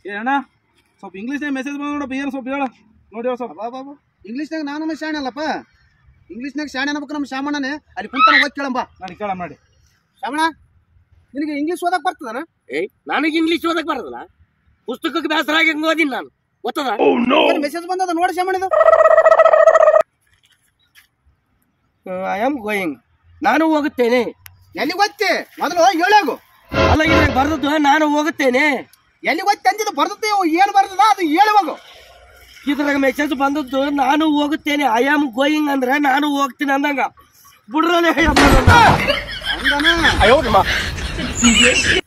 ಏ ಅಣ್ಣ ಸ್ವಲ್ಪ ಇಂಗ್ಲೀಷ್ನಾಗ ಮೆಸೇಜ್ ಬಂದ ನೋಡಪ್ಪ ಏನು ಸ್ವಲ್ಪ ಹೇಳ ನೋಡಿ ಹೇಳು ಸ್ವಲ್ಪ ಬಾಬಾ ಇಂಗ್ಲೀಷ್ನಾಗ ನಾನು ಶಾಣೆ ಅಲ್ಲಪ್ಪ ಇಂಗ್ಲೀಷ್ನಾಗ ಶಾಣೆ ಅನ್ಬೇಕು ನಮ್ಮ ಶಾಮಣ್ಣನೇ ಅಲ್ಲಿ ಕುಂತಾನ ಓದ್ ಕೇಳಂಬ ನಾನು ಕೇಳ ಮಾಡಿ ಶಾಮಣ್ಣ ನಿನಗೆ ಇಂಗ್ಲೀಷ್ ಓದಕ್ ಬರ್ತದನ ಏಯ್ ನನಗೆ ಇಂಗ್ಲೀಷ್ ಓದಕ್ ಬರದಲ್ಲ ಪುಸ್ತಕಕ್ಕೆ ಬೇಸರ ಆಗಿ ಹಂಗ್ ಓದಿನಿ ನಾನು ಗೊತ್ತದ ಮೆಸೇಜ್ ಬಂದದ ನೋಡಿ ಶಾಮಣ್ಣ ಐ ಆಮ್ ಗೋಯಿಂಗ್ ನಾನು ಹೋಗುತ್ತೇನೆ ಎಲ್ಲಿ ಗೊತ್ತಿ ಮೊದಲು ಹೇಳಾಗು ಅಲ್ಲ ಇದ್ರಾಗ ಬರ್ದದ್ದು ನಾನು ಹೋಗುತ್ತೇನೆ ಎಲ್ಲಿ ಗೊತ್ತಿ ಅಂದಿದ್ದು ಬರ್ತದೆ ಏನು ಬರ್ತದ ಅದು ಹೇಳುವಾಗ ಇದ್ರಾಗ ಮೆಸೇಜ್ ಬಂದದ್ದು ನಾನು ಹೋಗುತ್ತೇನೆ ಐ ಆಮ್ ಗೋಯಿಂಗ್ ಅಂದ್ರೆ ನಾನು ಹೋಗ್ತೀನಿ ಅಂದಂಗ ಬಿಡ್ರನೆ ಹಂಗನ